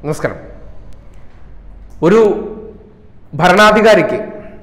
നമസ്കാരം ഒരു ഭരണാധികാരിക്ക്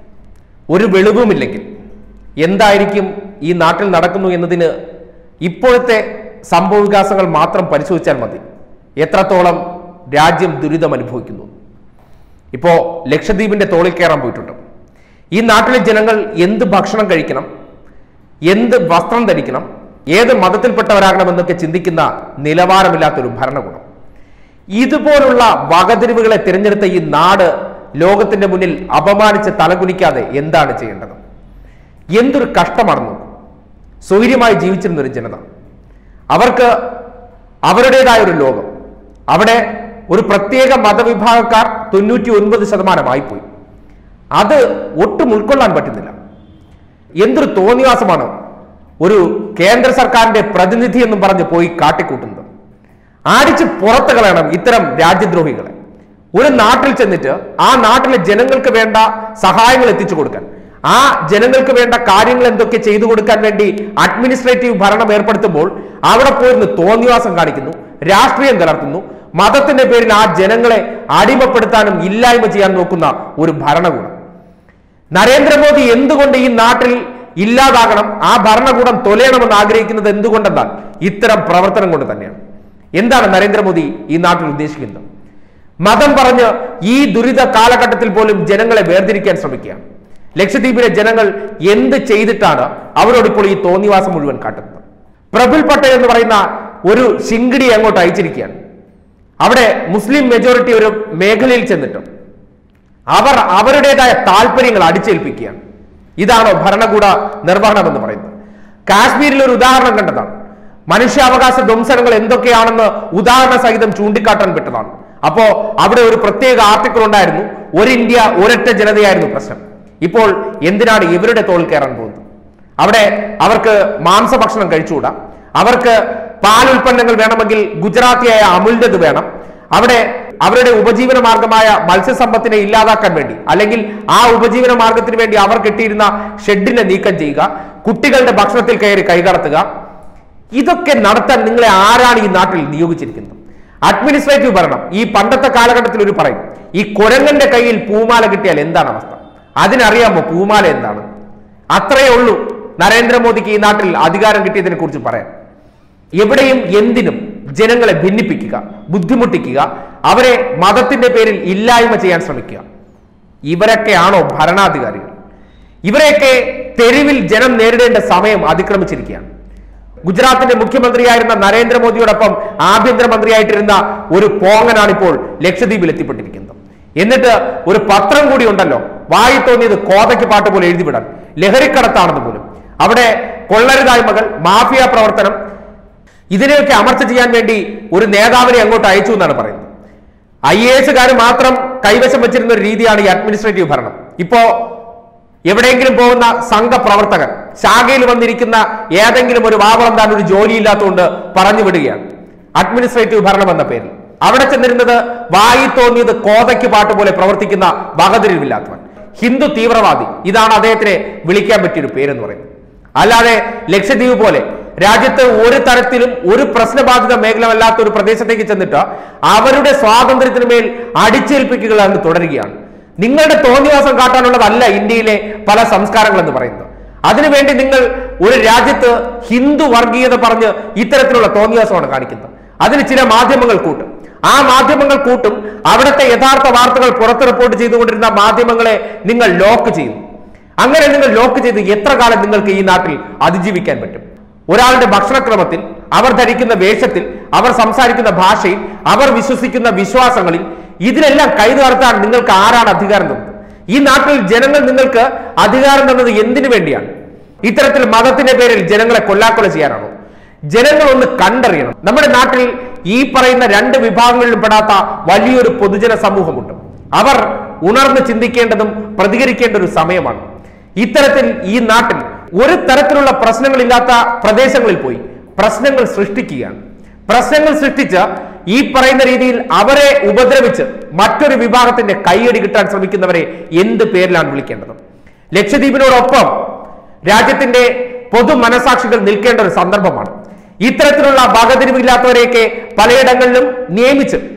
ഒരു വെളിവുമില്ലെങ്കിൽ എന്തായിരിക്കും ഈ നാട്ടിൽ നടക്കുന്നു എന്നതിന് ഇപ്പോഴത്തെ സംഭവവികാസങ്ങൾ മാത്രം പരിശോധിച്ചാൽ മതി എത്രത്തോളം രാജ്യം ദുരിതം അനുഭവിക്കുന്നു ഇപ്പോൾ ലക്ഷദ്വീപിന്റെ തോളിൽ കയറാൻ പോയിട്ടുണ്ട് ഈ നാട്ടിലെ ജനങ്ങൾ എന്ത് ഭക്ഷണം കഴിക്കണം എന്ത് വസ്ത്രം ധരിക്കണം ഏത് മതത്തിൽപ്പെട്ടവരാകണമെന്നൊക്കെ ചിന്തിക്കുന്ന നിലവാരമില്ലാത്തൊരു ഭരണകൂടം ഇതുപോലുള്ള വകതിരിവുകളെ തിരഞ്ഞെടുത്ത ഈ നാട് ലോകത്തിന്റെ മുന്നിൽ അപമാനിച്ച് തലകുനിക്കാതെ എന്താണ് ചെയ്യേണ്ടത് എന്തൊരു കഷ്ടമാണ് നോക്കൂ സ്വൈര്യമായി ജീവിച്ചിരുന്ന ഒരു ജനത അവർക്ക് അവരുടേതായ ഒരു ലോകം അവിടെ ഒരു പ്രത്യേക മതവിഭാഗക്കാർ തൊണ്ണൂറ്റി ഒൻപത് ശതമാനമായി പോയി അത് ഒട്ടും ഉൾക്കൊള്ളാൻ പറ്റുന്നില്ല എന്തൊരു തോന്നിവാസമാണ് ഒരു കേന്ദ്ര സർക്കാരിന്റെ പ്രതിനിധി എന്നും പറഞ്ഞ് പോയി കാട്ടിക്കൂട്ടുന്നത് ആടിച്ച് പുറത്ത് കളയണം ഇത്തരം രാജ്യദ്രോഹികളെ ഒരു നാട്ടിൽ ചെന്നിട്ട് ആ നാട്ടിലെ ജനങ്ങൾക്ക് വേണ്ട സഹായങ്ങൾ എത്തിച്ചു കൊടുക്കാൻ ആ ജനങ്ങൾക്ക് വേണ്ട കാര്യങ്ങൾ എന്തൊക്കെ ചെയ്തു കൊടുക്കാൻ വേണ്ടി അഡ്മിനിസ്ട്രേറ്റീവ് ഭരണം ഏർപ്പെടുത്തുമ്പോൾ അവിടെ പോയിരുന്ന് തോന്നിവാസം കാണിക്കുന്നു രാഷ്ട്രീയം കലർത്തുന്നു മതത്തിന്റെ പേരിൽ ആ ജനങ്ങളെ അടിമപ്പെടുത്താനും ഇല്ലായ്മ ചെയ്യാൻ നോക്കുന്ന ഒരു ഭരണകൂടം നരേന്ദ്രമോദി എന്തുകൊണ്ട് ഈ നാട്ടിൽ ഇല്ലാതാകണം ആ ഭരണകൂടം തൊലയണമെന്ന് ആഗ്രഹിക്കുന്നത് എന്തുകൊണ്ടെന്നാൽ ഇത്തരം പ്രവർത്തനം കൊണ്ട് തന്നെയാണ് എന്താണ് നരേന്ദ്രമോദി ഈ നാട്ടിൽ ഉദ്ദേശിക്കുന്നത് മതം പറഞ്ഞ് ഈ ദുരിത കാലഘട്ടത്തിൽ പോലും ജനങ്ങളെ വേർതിരിക്കാൻ ശ്രമിക്കുകയാണ് ലക്ഷദ്വീപിലെ ജനങ്ങൾ എന്ത് ചെയ്തിട്ടാണ് അവരോട് ഇപ്പോൾ ഈ തോന്നിവാസം മുഴുവൻ കാട്ടുന്നത് പ്രഫുൽ പട്ടേൽ എന്ന് പറയുന്ന ഒരു ശിങ്കിടി അങ്ങോട്ട് അയച്ചിരിക്കുകയാണ് അവിടെ മുസ്ലിം മെജോറിറ്റി ഒരു മേഖലയിൽ ചെന്നിട്ടും അവർ അവരുടേതായ താല്പര്യങ്ങൾ അടിച്ചേൽപ്പിക്കുകയാണ് ഇതാണോ ഭരണകൂട നിർവഹണം എന്ന് പറയുന്നത് കാശ്മീരിൽ ഒരു ഉദാഹരണം കണ്ടതാണ് മനുഷ്യാവകാശ ധ്വംസനങ്ങൾ എന്തൊക്കെയാണെന്ന് ഉദാഹരണ സഹിതം ചൂണ്ടിക്കാട്ടാൻ പറ്റതാണ് അപ്പോ അവിടെ ഒരു പ്രത്യേക ആർട്ടിക്കിൾ ഉണ്ടായിരുന്നു ഒരു ഇന്ത്യ ഒരൊറ്റ ജനതയായിരുന്നു പ്രശ്നം ഇപ്പോൾ എന്തിനാണ് ഇവരുടെ തോൾ കയറാൻ പോകുന്നത് അവിടെ അവർക്ക് മാംസഭക്ഷണം കഴിച്ചുകൂടാ അവർക്ക് പാൽ ഉൽപ്പന്നങ്ങൾ വേണമെങ്കിൽ ഗുജറാത്തിയായ അമുലിൻ്റെത് വേണം അവിടെ അവരുടെ ഉപജീവന മാർഗമായ മത്സ്യസമ്പത്തിനെ ഇല്ലാതാക്കാൻ വേണ്ടി അല്ലെങ്കിൽ ആ ഉപജീവന മാർഗത്തിന് വേണ്ടി അവർ കെട്ടിയിരുന്ന ഷെഡിനെ നീക്കം ചെയ്യുക കുട്ടികളുടെ ഭക്ഷണത്തിൽ കയറി കൈകടത്തുക ഇതൊക്കെ നടത്താൻ നിങ്ങളെ ആരാണ് ഈ നാട്ടിൽ നിയോഗിച്ചിരിക്കുന്നത് അഡ്മിനിസ്ട്രേറ്റീവ് ഭരണം ഈ പണ്ടത്തെ കാലഘട്ടത്തിൽ ഒരു പറയും ഈ കുരങ്ങന്റെ കയ്യിൽ പൂമാല കിട്ടിയാൽ എന്താണ് അവസ്ഥ അതിനറിയാമോ പൂമാല എന്താണ് അത്രയേ ഉള്ളൂ നരേന്ദ്രമോദിക്ക് ഈ നാട്ടിൽ അധികാരം കിട്ടിയതിനെ കുറിച്ച് പറയാൻ എവിടെയും എന്തിനും ജനങ്ങളെ ഭിന്നിപ്പിക്കുക ബുദ്ധിമുട്ടിക്കുക അവരെ മതത്തിന്റെ പേരിൽ ഇല്ലായ്മ ചെയ്യാൻ ശ്രമിക്കുക ഇവരൊക്കെയാണോ ഭരണാധികാരികൾ ഇവരെയൊക്കെ തെരുവിൽ ജനം നേരിടേണ്ട സമയം അതിക്രമിച്ചിരിക്കുകയാണ് ഗുജറാത്തിന്റെ മുഖ്യമന്ത്രിയായിരുന്ന നരേന്ദ്രമോദിയോടൊപ്പം ആഭ്യന്തരമന്ത്രിയായിട്ടിരുന്ന ഒരു പോങ്ങനാണ് ഇപ്പോൾ ലക്ഷദ്വീപിൽ എത്തിപ്പെട്ടിരിക്കുന്നത് എന്നിട്ട് ഒരു പത്രം കൂടി ഉണ്ടല്ലോ വായി തോന്നിയത് കോതയ്ക്ക് പാട്ട് പോലെ എഴുതിവിടാൻ ലഹരിക്കടത്താണെന്ന് പോലും അവിടെ കൊള്ളരുതായ്മകൾ മാഫിയ പ്രവർത്തനം ഇതിനെയൊക്കെ അമർച്ച ചെയ്യാൻ വേണ്ടി ഒരു നേതാവിനെ അങ്ങോട്ട് അയച്ചു എന്നാണ് പറയുന്നത് ഐ എ എസുകാർ മാത്രം കൈവശം വെച്ചിരുന്ന ഒരു രീതിയാണ് ഈ അഡ്മിനിസ്ട്രേറ്റീവ് ഭരണം ഇപ്പോ എവിടെയെങ്കിലും പോകുന്ന സംഘപ്രവർത്തകർ ശാഖയിൽ വന്നിരിക്കുന്ന ഏതെങ്കിലും ഒരു വാവളം ഒരു ജോലിയില്ലാത്തതുകൊണ്ട് പറഞ്ഞു വിടുകയാണ് അഡ്മിനിസ്ട്രേറ്റീവ് ഭരണം എന്ന പേരിൽ അവിടെ ചെന്നിരുന്നത് വായി തോന്നിയത് കോതയ്ക്ക് പാട്ട് പോലെ പ്രവർത്തിക്കുന്ന വകതിരിവില്ലാത്തവൻ ഹിന്ദു തീവ്രവാദി ഇതാണ് അദ്ദേഹത്തിനെ വിളിക്കാൻ പറ്റിയൊരു പേരെന്ന് പറയുന്നത് അല്ലാതെ ലക്ഷദ്വീപ് പോലെ രാജ്യത്ത് ഒരു തരത്തിലും ഒരു പ്രശ്നബാധിത മേഖലമല്ലാത്ത ഒരു പ്രദേശത്തേക്ക് ചെന്നിട്ട് അവരുടെ സ്വാതന്ത്ര്യത്തിന് മേൽ അടിച്ചേൽപ്പിക്കുക എന്ന് തുടരുകയാണ് നിങ്ങളുടെ തോന്നിവാസം കാട്ടാനുള്ളതല്ല ഇന്ത്യയിലെ പല സംസ്കാരങ്ങൾ എന്ന് പറയുന്നത് അതിനുവേണ്ടി നിങ്ങൾ ഒരു രാജ്യത്ത് ഹിന്ദു വർഗീയത പറഞ്ഞ് ഇത്തരത്തിലുള്ള തോന്നിവാസമാണ് കാണിക്കുന്നത് അതിന് ചില മാധ്യമങ്ങൾ കൂട്ടും ആ മാധ്യമങ്ങൾ കൂട്ടും അവിടുത്തെ യഥാർത്ഥ വാർത്തകൾ പുറത്ത് റിപ്പോർട്ട് ചെയ്തുകൊണ്ടിരുന്ന മാധ്യമങ്ങളെ നിങ്ങൾ ലോക്ക് ചെയ്യുന്നു അങ്ങനെ നിങ്ങൾ ലോക്ക് ചെയ്ത് എത്ര കാലം നിങ്ങൾക്ക് ഈ നാട്ടിൽ അതിജീവിക്കാൻ പറ്റും ഒരാളുടെ ഭക്ഷണക്രമത്തിൽ അവർ ധരിക്കുന്ന വേഷത്തിൽ അവർ സംസാരിക്കുന്ന ഭാഷയിൽ അവർ വിശ്വസിക്കുന്ന വിശ്വാസങ്ങളിൽ ഇതിനെല്ലാം കൈതർത്താൻ നിങ്ങൾക്ക് ആരാണ് അധികാരം തന്നത് ഈ നാട്ടിൽ ജനങ്ങൾ നിങ്ങൾക്ക് അധികാരം തന്നത് എന്തിനു വേണ്ടിയാണ് ഇത്തരത്തിൽ മതത്തിന്റെ പേരിൽ ജനങ്ങളെ കൊല്ലാക്കൊല ചെയ്യാനാണോ ജനങ്ങൾ ഒന്ന് കണ്ടറിയണം നമ്മുടെ നാട്ടിൽ ഈ പറയുന്ന രണ്ട് വിഭാഗങ്ങളിലും പെടാത്ത വലിയൊരു പൊതുജന സമൂഹമുണ്ട് അവർ ഉണർന്ന് ചിന്തിക്കേണ്ടതും പ്രതികരിക്കേണ്ട ഒരു സമയമാണ് ഇത്തരത്തിൽ ഈ നാട്ടിൽ ഒരു തരത്തിലുള്ള പ്രശ്നങ്ങളില്ലാത്ത പ്രദേശങ്ങളിൽ പോയി പ്രശ്നങ്ങൾ സൃഷ്ടിക്കുകയാണ് പ്രശ്നങ്ങൾ സൃഷ്ടിച്ച് ഈ പറയുന്ന രീതിയിൽ അവരെ ഉപദ്രവിച്ച് മറ്റൊരു വിഭാഗത്തിന്റെ കൈയടി കിട്ടാൻ ശ്രമിക്കുന്നവരെ എന്ത് പേരിലാണ് വിളിക്കേണ്ടത് ലക്ഷദ്വീപിനോടൊപ്പം രാജ്യത്തിന്റെ പൊതു മനസാക്ഷികൾ നിൽക്കേണ്ട ഒരു സന്ദർഭമാണ് ഇത്തരത്തിലുള്ള വകതിരിവില്ലാത്തവരെയൊക്കെ പലയിടങ്ങളിലും നിയമിച്ച്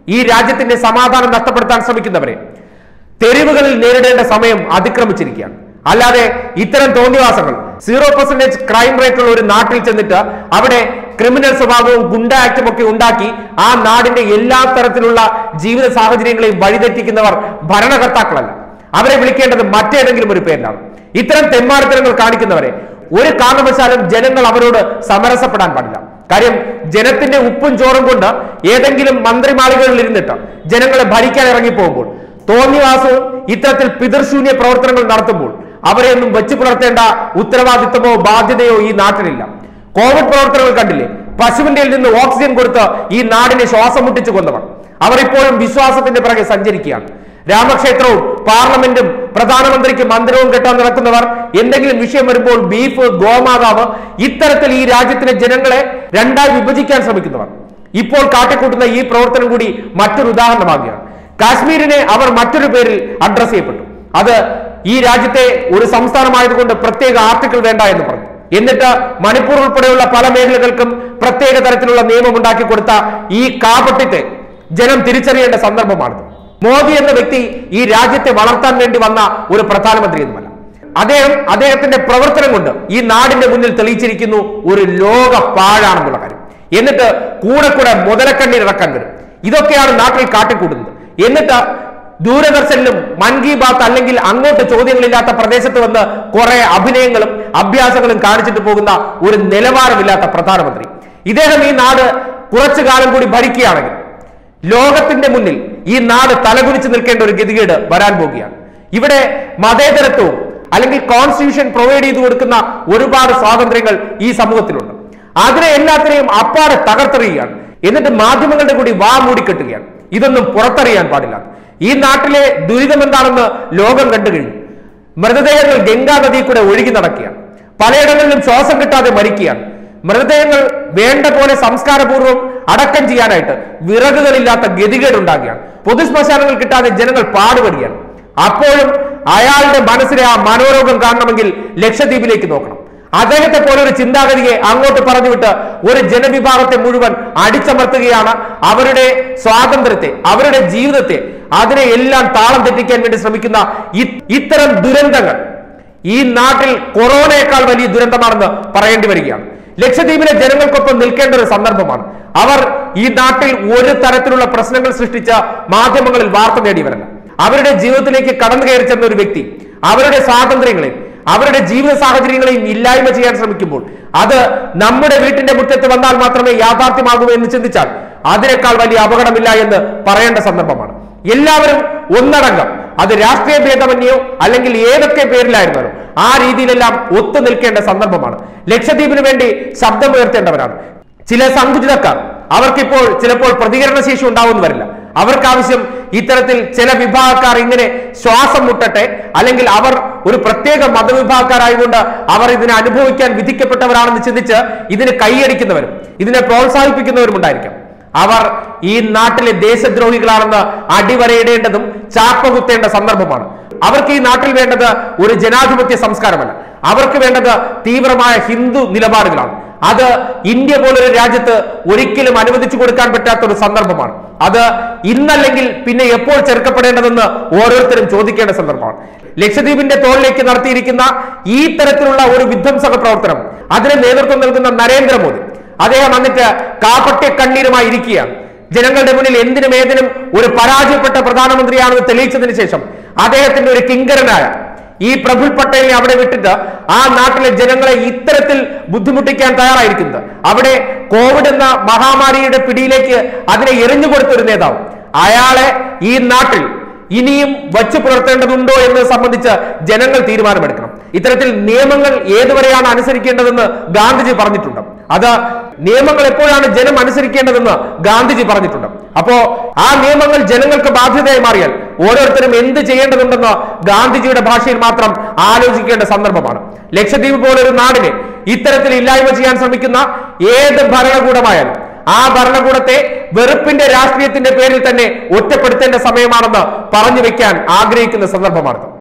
ഈ രാജ്യത്തിന്റെ സമാധാനം നഷ്ടപ്പെടുത്താൻ ശ്രമിക്കുന്നവരെ തെരുവുകളിൽ നേരിടേണ്ട സമയം അതിക്രമിച്ചിരിക്കുകയാണ് അല്ലാതെ ഇത്തരം തോന്നിവാസങ്ങൾ സീറോ പെർസെന്റേജ് ക്രൈം റേറ്റുള്ള ഒരു നാട്ടിൽ ചെന്നിട്ട് അവിടെ ക്രിമിനൽ സ്വഭാവവും ഗുണ്ട ആക്ടും ഒക്കെ ഉണ്ടാക്കി ആ നാടിന്റെ എല്ലാ തരത്തിലുള്ള ജീവിത സാഹചര്യങ്ങളെയും വഴിതെറ്റിക്കുന്നവർ ഭരണകർത്താക്കളല്ല അവരെ വിളിക്കേണ്ടത് മറ്റേതെങ്കിലും ഒരു പേരിലാണ് ഇത്തരം തെമ്മാടിത്തരങ്ങൾ കാണിക്കുന്നവരെ ഒരു കാരണവശാലും ജനങ്ങൾ അവരോട് സമരസപ്പെടാൻ പാടില്ല കാര്യം ജനത്തിന്റെ ഉപ്പും ചോറും കൊണ്ട് ഏതെങ്കിലും മന്ത്രിമാളികളിൽ ഇരുന്നിട്ട് ജനങ്ങളെ ഭരിക്കാൻ ഇറങ്ങി പോകുമ്പോൾ തോന്നിവാസവും ഇത്തരത്തിൽ പിതൃശൂന്യ പ്രവർത്തനങ്ങൾ നടത്തുമ്പോൾ അവരെയൊന്നും വെച്ചു പുലർത്തേണ്ട ഉത്തരവാദിത്തമോ ബാധ്യതയോ ഈ നാട്ടിലില്ല കോവിഡ് പ്രവർത്തനങ്ങൾ കണ്ടില്ലേ പശുവിന്റെ നിന്ന് ഓക്സിജൻ കൊടുത്ത് ഈ നാടിനെ ശ്വാസം മുട്ടിച്ചു കൊന്നവർ അവർ ഇപ്പോഴും വിശ്വാസത്തിന്റെ പിറകെ സഞ്ചരിക്കുകയാണ് രാമക്ഷേത്രവും പാർലമെന്റും പ്രധാനമന്ത്രിക്ക് മന്ദിരവും കെട്ടാൻ നടക്കുന്നവർ എന്തെങ്കിലും വിഷയം വരുമ്പോൾ ബീഫ് ഗോമാതാവ് ഇത്തരത്തിൽ ഈ രാജ്യത്തിലെ ജനങ്ങളെ രണ്ടായി വിഭജിക്കാൻ ശ്രമിക്കുന്നവർ ഇപ്പോൾ കാട്ടിക്കൂട്ടുന്ന ഈ പ്രവർത്തനം കൂടി മറ്റൊരു ഉദാഹരണമാകുകയാണ് കാശ്മീരിനെ അവർ മറ്റൊരു പേരിൽ അഡ്രസ് ചെയ്യപ്പെട്ടു അത് ഈ രാജ്യത്തെ ഒരു സംസ്ഥാനമായതുകൊണ്ട് പ്രത്യേക ആർട്ടിക്കിൾ വേണ്ട എന്ന് പറഞ്ഞു എന്നിട്ട് മണിപ്പൂർ ഉൾപ്പെടെയുള്ള പല മേഖലകൾക്കും പ്രത്യേക തരത്തിലുള്ള നിയമം ഉണ്ടാക്കി കൊടുത്ത ഈ കാപട്യത്തെ ജനം തിരിച്ചറിയേണ്ട സന്ദർഭമാണിത് മോദി എന്ന വ്യക്തി ഈ രാജ്യത്തെ വളർത്താൻ വേണ്ടി വന്ന ഒരു പ്രധാനമന്ത്രിയൊന്നുമല്ല അദ്ദേഹം അദ്ദേഹത്തിന്റെ പ്രവർത്തനം കൊണ്ട് ഈ നാടിന്റെ മുന്നിൽ തെളിയിച്ചിരിക്കുന്നു ഒരു ലോക പാഴാണെന്നുള്ള കാര്യം എന്നിട്ട് കൂടെ കൂടെ മുതലക്കണ്ണീർ ഇറക്കാൻ വരും ഇതൊക്കെയാണ് നാട്ടിൽ കാട്ടിക്കൂട്ടുന്നത് എന്നിട്ട് ദൂരദർശനിലും മൻ കി ബാത്ത് അല്ലെങ്കിൽ അങ്ങോട്ട് ചോദ്യങ്ങളില്ലാത്ത പ്രദേശത്ത് വന്ന് കുറെ അഭിനയങ്ങളും അഭ്യാസങ്ങളും കാണിച്ചിട്ട് പോകുന്ന ഒരു നിലവാരമില്ലാത്ത പ്രധാനമന്ത്രി ഇദ്ദേഹം ഈ നാട് കുറച്ചു കാലം കൂടി ഭരിക്കുകയാണെങ്കിൽ ലോകത്തിന്റെ മുന്നിൽ ഈ നാട് തലകുനിച്ച് നിൽക്കേണ്ട ഒരു ഗതികേട് വരാൻ പോകുകയാണ് ഇവിടെ മതേതരത്വവും അല്ലെങ്കിൽ കോൺസ്റ്റിറ്റ്യൂഷൻ പ്രൊവൈഡ് ചെയ്തു കൊടുക്കുന്ന ഒരുപാട് സ്വാതന്ത്ര്യങ്ങൾ ഈ സമൂഹത്തിലുണ്ട് അതിനെ എല്ലാത്തിനെയും അപ്പാടെ തകർത്തെറിയുകയാണ് എന്നിട്ട് മാധ്യമങ്ങളുടെ കൂടി വാ മൂടിക്കെട്ടുകയാണ് ഇതൊന്നും പുറത്തറിയാൻ പാടില്ല ഈ നാട്ടിലെ ദുരിതം എന്താണെന്ന് ലോകം കണ്ടു കഴിഞ്ഞു മൃതദേഹങ്ങൾ ഗംഗാ നദിയിൽ കൂടെ ഒഴുകി നടക്കുകയാണ് പലയിടങ്ങളിലും ശ്വാസം കിട്ടാതെ മരിക്കുകയാണ് മൃതദേഹങ്ങൾ വേണ്ട പോലെ സംസ്കാരപൂർവ്വം അടക്കം ചെയ്യാനായിട്ട് വിറകുകളില്ലാത്ത ഗതികേടുണ്ടാകുകയാണ് പൊതുശ്മശാനങ്ങൾ കിട്ടാതെ ജനങ്ങൾ പാടുപെടുകയാണ് അപ്പോഴും അയാളുടെ മനസ്സിലെ ആ മനോരോഗം കാണണമെങ്കിൽ ലക്ഷദ്വീപിലേക്ക് നോക്കണം അദ്ദേഹത്തെ പോലെ ഒരു ചിന്താഗതിയെ അങ്ങോട്ട് പറഞ്ഞുവിട്ട് ഒരു ജനവിഭാഗത്തെ മുഴുവൻ അടിച്ചമർത്തുകയാണ് അവരുടെ സ്വാതന്ത്ര്യത്തെ അവരുടെ ജീവിതത്തെ അതിനെ എല്ലാം താളം തെറ്റിക്കാൻ വേണ്ടി ശ്രമിക്കുന്ന ഇ- ഇത്തരം ദുരന്തങ്ങൾ ഈ നാട്ടിൽ കൊറോണയേക്കാൾ വലിയ ദുരന്തമാണെന്ന് പറയേണ്ടി വരികയാണ് ലക്ഷദ്വീപിലെ ജനങ്ങൾക്കൊപ്പം നിൽക്കേണ്ട ഒരു സന്ദർഭമാണ് അവർ ഈ നാട്ടിൽ ഒരു തരത്തിലുള്ള പ്രശ്നങ്ങൾ സൃഷ്ടിച്ച മാധ്യമങ്ങളിൽ വാർത്ത നേടിയവരല്ല അവരുടെ ജീവിതത്തിലേക്ക് കടന്നു കയറി ചെന്ന ഒരു വ്യക്തി അവരുടെ സ്വാതന്ത്ര്യങ്ങളെയും അവരുടെ ജീവിത സാഹചര്യങ്ങളെയും ഇല്ലായ്മ ചെയ്യാൻ ശ്രമിക്കുമ്പോൾ അത് നമ്മുടെ വീട്ടിന്റെ മുറ്റത്ത് വന്നാൽ മാത്രമേ യാഥാർത്ഥ്യമാകൂ എന്ന് ചിന്തിച്ചാൽ അതിനേക്കാൾ വലിയ അപകടമില്ല എന്ന് പറയേണ്ട സന്ദർഭമാണ് എല്ലാവരും ഒന്നടങ്കം അത് രാഷ്ട്രീയ ഭേദമന്യോ അല്ലെങ്കിൽ ഏതൊക്കെ പേരിലായിരുന്നാലും ആ രീതിയിലെല്ലാം ഒത്തു നിൽക്കേണ്ട സന്ദർഭമാണ് ലക്ഷദ്വീപിന് വേണ്ടി ശബ്ദമുയർത്തേണ്ടവരാണ് ചില സങ്കുചിതക്കാർ അവർക്കിപ്പോൾ ചിലപ്പോൾ പ്രതികരണശേഷി ഉണ്ടാവുമെന്ന് വരില്ല അവർക്ക് ആവശ്യം ഇത്തരത്തിൽ ചില വിഭാഗക്കാർ ഇങ്ങനെ ശ്വാസം മുട്ടട്ടെ അല്ലെങ്കിൽ അവർ ഒരു പ്രത്യേക മതവിഭാഗക്കാരായതുകൊണ്ട് അവർ ഇതിനെ അനുഭവിക്കാൻ വിധിക്കപ്പെട്ടവരാണെന്ന് ചിന്തിച്ച് ഇതിന് കൈയടിക്കുന്നവരും ഇതിനെ പ്രോത്സാഹിപ്പിക്കുന്നവരും ഉണ്ടായിരിക്കാം അവർ ഈ നാട്ടിലെ ദേശദ്രോഹികളാണെന്ന് അടിവരയിടേണ്ടതും ചാപ്പ കുത്തേണ്ട സന്ദർഭമാണ് അവർക്ക് ഈ നാട്ടിൽ വേണ്ടത് ഒരു ജനാധിപത്യ സംസ്കാരമല്ല അവർക്ക് വേണ്ടത് തീവ്രമായ ഹിന്ദു നിലപാടുകളാണ് അത് ഇന്ത്യ പോലൊരു രാജ്യത്ത് ഒരിക്കലും അനുവദിച്ചു കൊടുക്കാൻ പറ്റാത്ത ഒരു സന്ദർഭമാണ് അത് ഇന്നല്ലെങ്കിൽ പിന്നെ എപ്പോൾ ചെറുക്കപ്പെടേണ്ടതെന്ന് ഓരോരുത്തരും ചോദിക്കേണ്ട സന്ദർഭമാണ് ലക്ഷദ്വീപിന്റെ തോളിലേക്ക് നടത്തിയിരിക്കുന്ന ഈ തരത്തിലുള്ള ഒരു വിധ്വംസക പ്രവർത്തനം അതിന് നേതൃത്വം നൽകുന്ന നരേന്ദ്രമോദി അദ്ദേഹം വന്നിട്ട് കാപ്പട്യ കണ്ണീരുമായി ഇരിക്കുകയാണ് ജനങ്ങളുടെ മുന്നിൽ എന്തിനും ഏതിനും ഒരു പരാജയപ്പെട്ട പ്രധാനമന്ത്രിയാണെന്ന് തെളിയിച്ചതിന് ശേഷം അദ്ദേഹത്തിന്റെ ഒരു കിങ്കരനായ ഈ പ്രഫുൽ പട്ടേലിനെ അവിടെ വിട്ടിട്ട് ആ നാട്ടിലെ ജനങ്ങളെ ഇത്തരത്തിൽ ബുദ്ധിമുട്ടിക്കാൻ തയ്യാറായിരിക്കുന്നത് അവിടെ കോവിഡ് എന്ന മഹാമാരിയുടെ പിടിയിലേക്ക് അതിനെ എറിഞ്ഞു കൊടുത്ത ഒരു നേതാവ് അയാളെ ഈ നാട്ടിൽ ഇനിയും വച്ചു പുലർത്തേണ്ടതുണ്ടോ എന്ന് സംബന്ധിച്ച് ജനങ്ങൾ തീരുമാനമെടുക്കണം ഇത്തരത്തിൽ നിയമങ്ങൾ ഏതുവരെയാണ് അനുസരിക്കേണ്ടതെന്ന് ഗാന്ധിജി പറഞ്ഞിട്ടുണ്ട് അത് നിയമങ്ങൾ എപ്പോഴാണ് ജനം അനുസരിക്കേണ്ടതെന്ന് ഗാന്ധിജി പറഞ്ഞിട്ടുണ്ട് അപ്പോ ആ നിയമങ്ങൾ ജനങ്ങൾക്ക് ബാധ്യതയായി മാറിയാൽ ഓരോരുത്തരും എന്ത് ചെയ്യേണ്ടതുണ്ടെന്ന് ഗാന്ധിജിയുടെ ഭാഷയിൽ മാത്രം ആലോചിക്കേണ്ട സന്ദർഭമാണ് ലക്ഷദ്വീപ് പോലൊരു നാടിനെ ഇത്തരത്തിൽ ഇല്ലായ്മ ചെയ്യാൻ ശ്രമിക്കുന്ന ഏത് ഭരണകൂടമായാലും ആ ഭരണകൂടത്തെ വെറുപ്പിന്റെ രാഷ്ട്രീയത്തിന്റെ പേരിൽ തന്നെ ഒറ്റപ്പെടുത്തേണ്ട സമയമാണെന്ന് പറഞ്ഞു വെക്കാൻ ആഗ്രഹിക്കുന്ന സന്ദർഭമാണ്